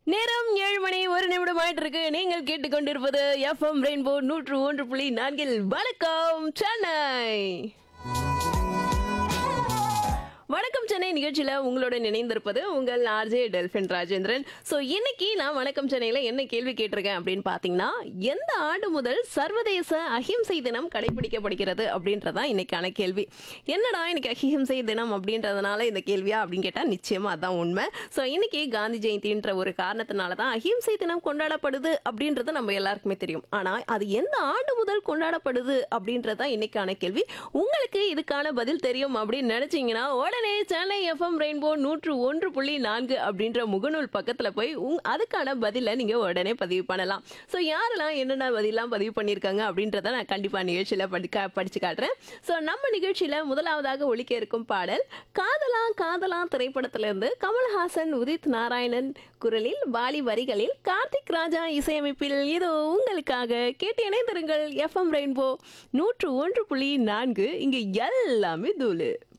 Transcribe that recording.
நேரம் ஏழு மணி ஒரு நிமிடம் ஆயிட்டு இருக்கு நீங்கள் கேட்டுக்கொண்டிருப்பது எஃப்எம் ரெயின்போ நூற்று ஒன்று புள்ளி நான்கில் வணக்கம் சென்னை வணக்கம் சென்னை நிகழ்ச்சியில உங்களோட இணைந்திருப்பது உங்கள் ஆர்ஜே டெல்பின் ராஜேந்திரன் ஸோ இன்னைக்கு நான் வணக்கம் சென்னையில என்ன கேள்வி கேட்டிருக்கேன் அப்படின்னு பார்த்தீங்கன்னா எந்த ஆண்டு முதல் சர்வதேச அஹிம்சை தினம் கடைபிடிக்கப்படுகிறது அப்படின்றதான் இன்னைக்கான கேள்வி என்னடா இன்னைக்கு அஹிம்சை தினம் அப்படின்றதுனால இந்த கேள்வியா அப்படின்னு கேட்டால் நிச்சயமா அதான் உண்மை ஸோ இன்னைக்கு காந்தி ஜெயந்தின்ற ஒரு காரணத்தினால தான் அஹிம்சை தினம் கொண்டாடப்படுது அப்படின்றது நம்ம எல்லாருக்குமே தெரியும் ஆனால் அது எந்த ஆண்டு முதல் கொண்டாடப்படுது அப்படின்றது தான் இன்னைக்கான கேள்வி உங்களுக்கு இதுக்கான பதில் தெரியும் அப்படின்னு நினைச்சீங்கன்னா உடனே சென்னை எஃப்எம் ரெயின்போ நூற்று ஒன்று புள்ளி நான்கு அப்படின்ற முகநூல் பக்கத்தில் போய் உங் அதுக்கான பதிலை நீங்கள் உடனே பதிவு பண்ணலாம் ஸோ யாரெல்லாம் என்னென்ன பதிலாம் பதிவு பண்ணியிருக்காங்க அப்படின்றத நான் கண்டிப்பாக நிகழ்ச்சியில் படிக்க படித்து காட்டுறேன் ஸோ நம்ம நிகழ்ச்சியில் முதலாவதாக ஒழிக்க இருக்கும் பாடல் காதலா காதலா திரைப்படத்திலிருந்து கமல்ஹாசன் உதித் நாராயணன் குரலில் வாலி வரிகளில் கார்த்திக் ராஜா இசையமைப்பில் இதோ உங்களுக்காக கேட்டு இணைந்திருங்கள் எஃப்எம் ரெயின்போ நூற்று ஒன்று புள்ளி நான்கு இங்கு எல்லாமே தூளு